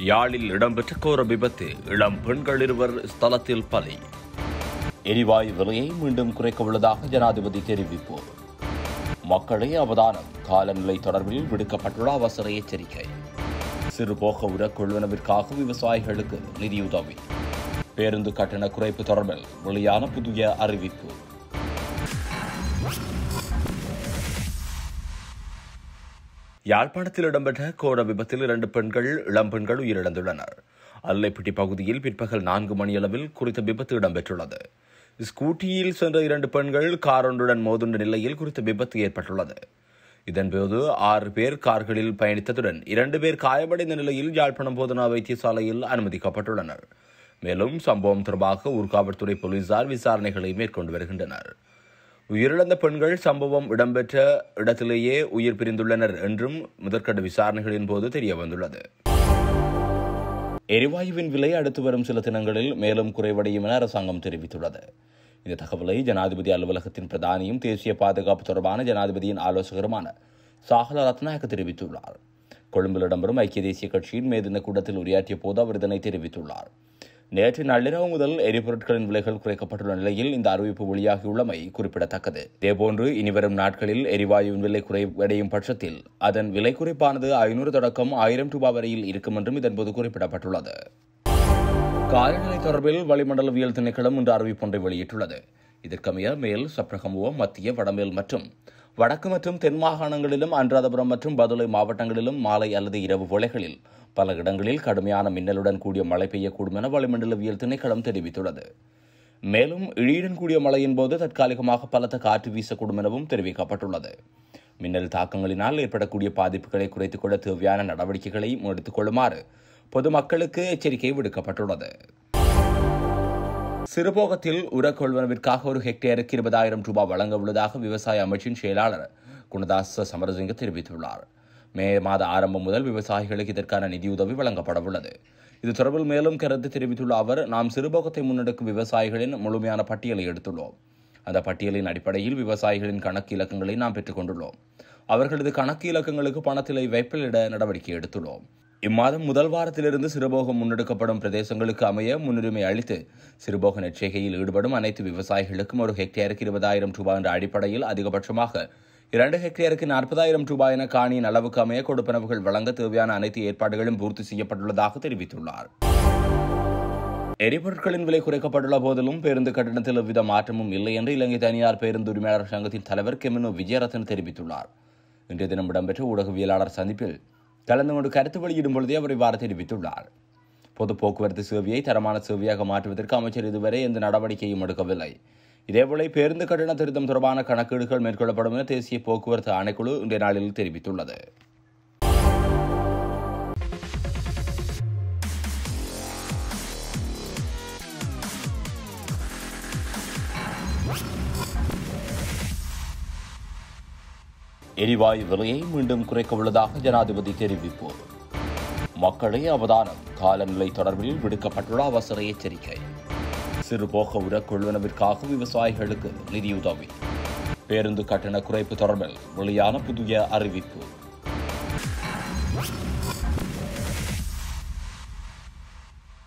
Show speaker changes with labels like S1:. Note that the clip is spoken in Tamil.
S1: யாழில் இடம்பெற்ற கோர விபத்து இளம் பெண்கள் இருவர் ஸ்தலத்தில் பலி எரிவாயு விலையை மீண்டும் குறைக்க உள்ளதாக ஜனாதிபதி தெரிவிப்பு மக்களை அவதானம் காலநிலை தொடர்பில் விடுக்கப்பட்டுள்ள அவசர எச்சரிக்கை சிறுபோக உர கொள்வனவிற்காக விவசாயிகளுக்கு நிதியுதவி பேருந்து கட்டண குறைப்பு தொடர்பில் வெளியான புதிய அறிவிப்பு யாழ்ப்பாணத்தில் இடம்பெற்ற கோர விபத்தில் இரண்டு பெண்கள் இளம் பெண்கள் உயிரிழந்துள்ளனர் அல்லைப்பட்டி பகுதியில் பிற்பகல் நான்கு மணியளவில் குறித்த விபத்து இடம்பெற்றுள்ளது ஸ்கூட்டியில் சென்ற இரண்டு பெண்கள் காரொன்றுடன் மோதுண்ட நிலையில் குறித்த விபத்து ஏற்பட்டுள்ளது இதன்போது ஆறு பேர் கார்களில் பயணித்ததுடன் இரண்டு பேர் காயமடைந்த நிலையில் யாழ்ப்பாணம் போதனா வைத்தியசாலையில் அனுமதிக்கப்பட்டுள்ளனர் மேலும் சம்பவம் தொடர்பாக ஊர்காவல்துறை போலீசார் விசாரணைகளை மேற்கொண்டு வருகின்றனர் உயிரிழந்த பெண்கள் சம்பவம் இடம்பெற்ற இடத்திலேயே உயிர் பிரிந்துள்ளனர் என்றும் முதற்கட்ட விசாரணைகளின் போது தெரிய வந்துள்ளது எரிவாயுவின் விலை அடுத்து வரும் சில தினங்களில் மேலும் குறைவடையும் என அரசாங்கம் தெரிவித்துள்ளது இந்த தகவலை ஜனாதிபதி அலுவலகத்தின் பிரதானியும் தேசிய பாதுகாப்பு தொடர்பான ஜனாதிபதியின் ஆலோசகருமான சாகல ரத்நாயக்க தெரிவித்துள்ளார் கொழும்பில் இடம்பெறும் ஐக்கிய தேசிய கட்சியின் மேதின கூட்டத்தில் உரையாற்றிய போது அவர் இதனை தெரிவித்துள்ளார் நேற்று நள்ளிரவு முதல் எரிபொருட்களின் விலைகள் குறைக்கப்பட்டுள்ள நிலையில் இந்த அறிவிப்பு வெளியாகியுள்ளமை குறிப்பிடத்தக்கது இதேபோன்று இனிவரும் நாட்களில் எரிவாயுவின் விலை குறைவடையும் பட்சத்தில் அதன் விலை குறைப்பானது ஐநூறு தொடக்கம் ஆயிரம் ரூபாய் வரையில் இருக்கும் என்றும் இதன்போது குறிப்பிடப்பட்டுள்ளது காலநிலை தொடர்பில் வளிமண்டலவியல் திணைக்களம் இன்று அறிவிப்பொன்றை வெளியிட்டுள்ளது இதற்கமைய மேல் சப்ரகமுவ மத்திய வடமேல் மற்றும் வடக்கு மற்றும் தென் மாகாணங்களிலும் அனுராதபுரம் மற்றும் பதுளை மாவட்டங்களிலும் மாலை அல்லது இரவு வேளைகளில் பல இடங்களில் கடுமையான மின்னலுடன் கூடிய மழை பெய்யக்கூடும் என வளிமண்டலவியல் திணைக்களம் தெரிவித்துள்ளது மேலும் இடியுடன் கூடிய மழையின் போது தற்காலிகமாக பலத்த காற்று வீசக்கூடும் எனவும் தெரிவிக்கப்பட்டுள்ளது மின்னல் தாக்கங்களினால் ஏற்படக்கூடிய பாதிப்புகளை குறைத்துக் கொள்ள தேவையான நடவடிக்கைகளை எடுத்துக் கொள்ளுமாறு பொதுமக்களுக்கு எச்சரிக்கை விடுக்கப்பட்டுள்ளது சிறுபோகத்தில் உர கொள்வனவிற்காக ஒரு ஹெக்டேருக்கு இருபதாயிரம் ரூபாய் வழங்க உள்ளதாக விவசாய அமைச்சின் செயலாளர் குணதாச சமரசிங்க தெரிவித்துள்ளார் மே மாத ஆரம்பம் முதல் விவசாயிகளுக்கு இதற்கான நிதியுதவி வழங்கப்பட உள்ளது இது தொடர்பில் மேலும் கருத்து தெரிவித்துள்ள அவர் நாம் சிறுபோகத்தை முன்னெடுக்கும் விவசாயிகளின் முழுமையான பட்டியலை எடுத்துள்ளோம் அந்த பட்டியலின் அடிப்படையில் விவசாயிகளின் கணக்கு இலக்கங்களை நாம் பெற்றுக் கொண்டுள்ளோம் அவர்களது கணக்கு இலக்கங்களுக்கு பணத்திலை வைப்பிலிட நடவடிக்கை எடுத்துள்ளோம் இம்மாதம் முதல் வாரத்திலிருந்து சிறுபோகம் முன்னெடுக்கப்படும் பிரதேசங்களுக்கு அமைய முன்னுரிமை அளித்து சிறுபோக நெற்செய்கையில் ஈடுபடும் அனைத்து விவசாயிகளுக்கும் ஒரு ஹெக்டேருக்கு இருபதாயிரம் ரூபாய் என்ற அடிப்படையில் அதிகபட்சமாக இரண்டு ஹெக்டேருக்கு நாற்பதாயிரம் ரூபாய் என காணியின் அளவுக்கு அமைய கொடுப்பனவுகள் வழங்க தேவையான அனைத்து ஏற்பாடுகளும் பூர்த்தி செய்யப்பட்டுள்ளதாக தெரிவித்துள்ளார் எரிபொருட்களின் விலை குறைக்கப்பட்டுள்ள போதிலும் பேருந்து கட்டணத்தில் எவ்வித மாற்றமும் இல்லை என்று இலங்கை தனியார் பேருந்து உரிமையாளர் சங்கத்தின் தலைவர் கெமினோ விஜயரத்ன தெரிவித்துள்ளார் இன்றைய தினம் இடம்பெற்ற ஊடகவியலாளர் சந்திப்பில் கலந்து கொண்டு கருத்து வெளியிடும் பொழுதே அவர் இவ்வாறு தெரிவித்துள்ளார் பொது போக்குவரத்து சேவையை தரமான சேவையாக மாற்றுவதற்கு அமைச்சர் இதுவரை எந்த நடவடிக்கையும் எடுக்கவில்லை இதேபோல பேருந்து கட்டண திருத்தம் தொடர்பான கணக்கீடுகள் மேற்கொள்ளப்படும் என தேசிய போக்குவரத்து ஆணைக்குழு இன்றைய நாளில் தெரிவித்துள்ளது எரிவாயு விலையை மீண்டும் குறைக்க உள்ளதாக ஜனாதிபதி தெரிவிப்பு மக்களை அவதானம் காலநிலை தொடர்பில் விடுக்கப்பட்டுள்ள அவசர எச்சரிக்கை சிறுபோக உர கொள்வனவிற்காக விவசாயிகளுக்கு நிதியுதவி பேருந்து கட்டண குறைப்பு தொடர்பில் வெளியான புதிய அறிவிப்பு